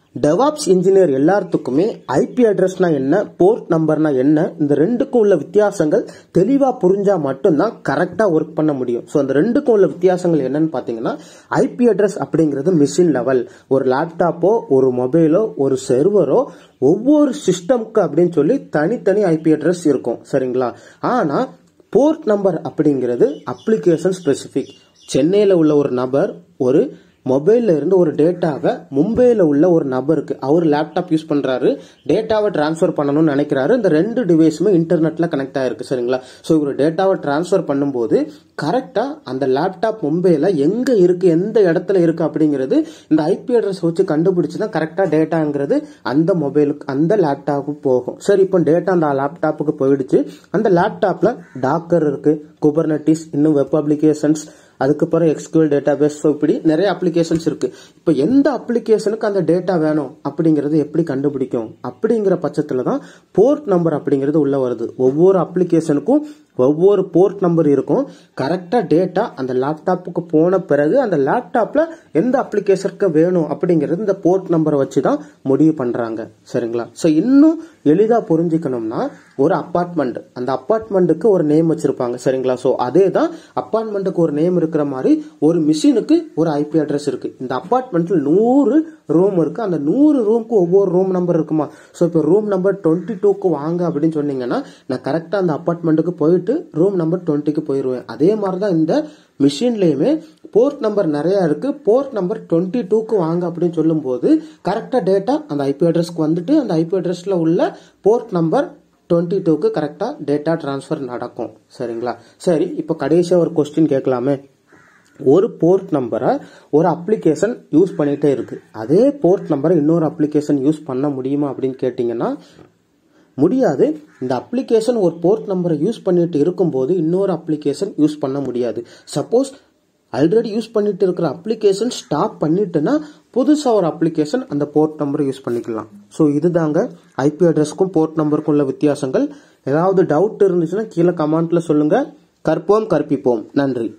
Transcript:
DevOps engineer எல்லாத்துக்குமே IP அட்ரஸ்னா என்ன போர்ட் நம்பர்னா என்ன இந்த ரெண்டுக்கும் உள்ள வித்தியாசங்கள் தெளிவா புரிஞ்சா மட்டும்தான் கரெக்டா ஒர்க் பண்ண முடியும் ஸோ அந்த ரெண்டுக்கும் உள்ள வித்தியாசங்கள் என்னன்னு பாத்தீங்கன்னா ஐபி அட்ரஸ் அப்படிங்கிறது மிஷின் லெவல் ஒரு லேப்டாப்போ ஒரு மொபைலோ ஒரு செர்வரோ ஒவ்வொரு சிஸ்டம்க்கு அப்படின்னு சொல்லி தனித்தனி ஐபி அட்ரஸ் இருக்கும் சரிங்களா ஆனா போர்ட் நம்பர் அப்படிங்கிறது அப்ளிகேஷன் ஸ்பெசிஃபிக் சென்னையில் உள்ள ஒரு நபர் ஒரு மொபைல்ல இருந்து ஒரு டேட்டாவை மும்பையில் உள்ள ஒரு நபருக்கு அவர் லேப்டாப் யூஸ் பண்றாரு டேட்டாவை டிரான்ஸ்ஃபர் பண்ணணும்னு நினைக்கிறாரு இந்த ரெண்டு டிவைஸுமே இன்டர்நெட்ல கனெக்ட் ஆயிருக்கு சரிங்களா ஸோ இவர் டேட்டாவை டிரான்ஸ்ஃபர் பண்ணும்போது கரெக்டா அந்த லேப்டாப் மும்பையில் எங்க இருக்கு எந்த இடத்துல இருக்கு அப்படிங்கிறது இந்த ஐபி அட்ரஸ் வச்சு கண்டுபிடிச்சு தான் கரெக்டா டேட்டாங்கிறது அந்த மொபைலுக்கு அந்த லேப்டாப்புக்கு போகும் சரி இப்போ டேட்டா அந்த லேப்டாப்புக்கு போயிடுச்சு அந்த லேப்டாப்ல டாக்கர் இருக்கு குபர்னட்டிஸ் இன்னும் வெப் அப்ளிகேஷன்ஸ் அதுக்கப்புறம் எக்ஸ்கியூஎல் டேட்டாபேஸ் ஸோ இப்படி நிறைய அப்ளிகேஷன்ஸ் இருக்கு இப்போ எந்த அப்ளிகேஷனுக்கு அந்த டேட்டா வேணும் அப்படிங்கறது எப்படி கண்டுபிடிக்கும் அப்படிங்கிற பட்சத்துல தான் போர்ட் நம்பர் அப்படிங்கிறது உள்ள வருது ஒவ்வொரு அப்ளிகேஷனுக்கும் ஒவ்வொரு போர்ட் நம்பர் இருக்கும் கரெக்டா டேட்டா அந்த லேப்டாப்புக்கு போன பிறகு அந்த லேப்டாப்ல எந்த அப்ளிகேஷனுக்கு வேணும் அப்படிங்கிறது இந்த போர்ட் நம்பரை வச்சு தான் முடிவு பண்றாங்க சரிங்களா ஸோ இன்னும் எளிதா புரிஞ்சுக்கணும்னா ஒரு அப்பார்ட்மெண்ட் அந்த அப்பார்ட்மெண்ட்டுக்கு ஒரு நேம் வச்சிருப்பாங்க சரிங்களா ஸோ அதே தான் அப்பார்ட்மெண்ட்டுக்கு ஒரு நேம் இருக்கிற மாதிரி ஒரு மிஷினுக்கு ஒரு ஐபி அட்ரஸ் இருக்கு இந்த அப்பார்ட்மெண்ட்ல நூறு ரூம் இருக்கு அந்த நூறு ரூமுக்கு ஒவ்வொரு ரூம் நம்பர் இருக்குமா ஸோ இப்போ ரூம் நம்பர் டுவெண்ட்டி டூக்கு வாங்க அப்படின்னு சொன்னீங்கன்னா நான் கரெக்டாக அந்த அப்பார்ட்மெண்ட்டுக்கு போயிட்டு ரூம் நம்பர் டுவெண்ட்டிக்கு போயிடுவேன் அதே மாதிரி தான் இந்த மிஷின்லயுமே போர்ட் நம்பர் நிறைய இருக்கு போர்ட் நம்பர் டுவெண்ட்டி டூக்கு வாங்க அப்படின்னு சொல்லும்போது கரெக்டாக டேட்டா அந்த ஐபி அட்ரஸ்க்கு வந்துட்டு அந்த ஐபி அட்ரஸ்ல உள்ள போர்ட் நம்பர் டுவெண்ட்டி டூக்கு கரெக்டாக டேட்டா டிரான்ஸ்ஃபர் நடக்கும் சரிங்களா சரி இப்போ கடைசியாக ஒரு கொஸ்டின் கேட்கலாமே ஒரு போர்ட் நம்பரை ஒரு அப்ளிகேஷன் யூஸ் பண்ணிட்டே இருக்கு அதே போர்ட் நம்பரை இன்னொரு அப்ளிகேஷன் யூஸ் பண்ண முடியுமா அப்படின்னு கேட்டிங்கன்னா முடியாது இந்த அப்ளிகேஷன் ஒரு போர்ட் நம்பரை யூஸ் பண்ணிட்டு இருக்கும்போது இன்னொரு அப்ளிகேஷன் யூஸ் பண்ண முடியாது சப்போஸ் ஆல்ரெடி யூஸ் பண்ணிட்டு இருக்கிற அப்ளிகேஷன் ஸ்டாப் பண்ணிட்டுனா புதுசாக ஒரு அப்ளிகேஷன் அந்த போர்ட் நம்பரை யூஸ் பண்ணிக்கலாம் ஸோ இதுதாங்க ஐபி அட்ரஸ்க்கும் போர்ட் நம்பருக்கும் உள்ள வித்தியாசங்கள் ஏதாவது டவுட் இருந்துச்சுன்னா கீழே கமெண்ட்ல சொல்லுங்க கற்போம் கற்பிப்போம் நன்றி